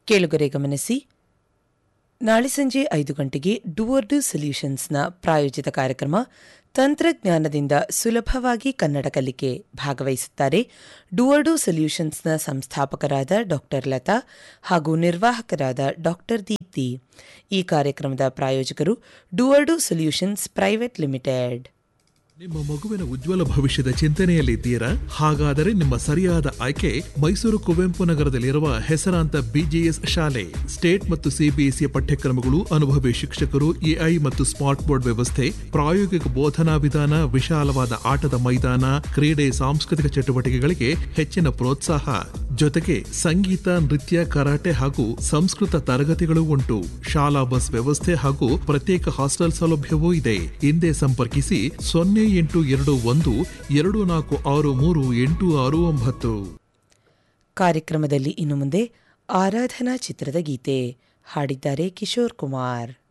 ಕೇಳುಗರೆ ಗಮನಿಸಿ ನಾಳೆ ಸಂಜೆ ಐದು ಗಂಟೆಗೆ ಡೂವರ್ ಡು ಸೊಲ್ಯೂಷನ್ಸ್ನ ಪ್ರಾಯೋಜಿತ ಕಾರ್ಯಕ್ರಮ ತಂತ್ರಜ್ಞಾನದಿಂದ ಸುಲಭವಾಗಿ ಕನ್ನಡ ಕಲಿಕೆ ಭಾಗವಹಿಸುತ್ತಾರೆ ಡೂವರ್ಡು ಸೊಲ್ಯೂಷನ್ಸ್ನ ಸಂಸ್ಥಾಪಕರಾದ ಡಾಕ್ಟರ್ ಲತಾ ಹಾಗೂ ನಿರ್ವಾಹಕರಾದ ಡಾಕ್ಟರ್ ದೀಪ್ತಿ ಈ ಕಾರ್ಯಕ್ರಮದ ಪ್ರಾಯೋಜಕರು ಡೂವರ್ಡು ಸೊಲ್ಯೂಷನ್ಸ್ ಪ್ರೈವೇಟ್ ಲಿಮಿಟೆಡ್ ನಿಮ್ಮ ಮಗುವಿನ ಉಜ್ವಲ ಭವಿಷ್ಯದ ಚಿಂತನೆಯಲ್ಲಿದ್ದೀರಾ ಹಾಗಾದರೆ ನಿಮ್ಮ ಸರಿಯಾದ ಆಯ್ಕೆ ಮೈಸೂರು ಕುವೆಂಪು ನಗರದಲ್ಲಿರುವ ಹೆಸರಾಂತ ಬಿಜಿಎಸ್ ಶಾಲೆ ಸ್ಟೇಟ್ ಮತ್ತು ಸಿಬಿಎಸ್ಇ ಪಠ್ಯಕ್ರಮಗಳು ಅನುಭವಿ ಶಿಕ್ಷಕರು ಎಐ ಮತ್ತು ಸ್ಮಾರ್ಟ್ ಬೋರ್ಡ್ ವ್ಯವಸ್ಥೆ ಪ್ರಾಯೋಗಿಕ ಬೋಧನಾ ವಿಧಾನ ವಿಶಾಲವಾದ ಆಟದ ಮೈದಾನ ಕ್ರೀಡೆ ಸಾಂಸ್ಕೃತಿಕ ಚಟುವಟಿಕೆಗಳಿಗೆ ಹೆಚ್ಚಿನ ಪ್ರೋತ್ಸಾಹ ಜೊತೆಗೆ ಸಂಗೀತ ನೃತ್ಯ ಕರಾಟೆ ಹಾಗೂ ಸಂಸ್ಕೃತ ತರಗತಿಗಳು ಉಂಟು ಶಾಲಾ ಬಸ್ ವ್ಯವಸ್ಥೆ ಹಾಗೂ ಪ್ರತ್ಯೇಕ ಹಾಸ್ಟೆಲ್ ಸೌಲಭ್ಯವೂ ಇದೆ ಹಿಂದೆ ಸಂಪರ್ಕಿಸಿ ಸೊನ್ನೆ ಎಂಟು ಎರಡು ಒಂದು ಎರಡು ನಾಲ್ಕು ಆರು ಮೂರು ಎಂಟು ಆರು ಒಂಬತ್ತು ಕಾರ್ಯಕ್ರಮದಲ್ಲಿ ಇನ್ನು ಮುಂದೆ ಆರಾಧನಾ ಚಿತ್ರದ ಗೀತೆ ಹಾಡಿದ್ದಾರೆ ಕಿಶೋರ್ ಕುಮಾರ್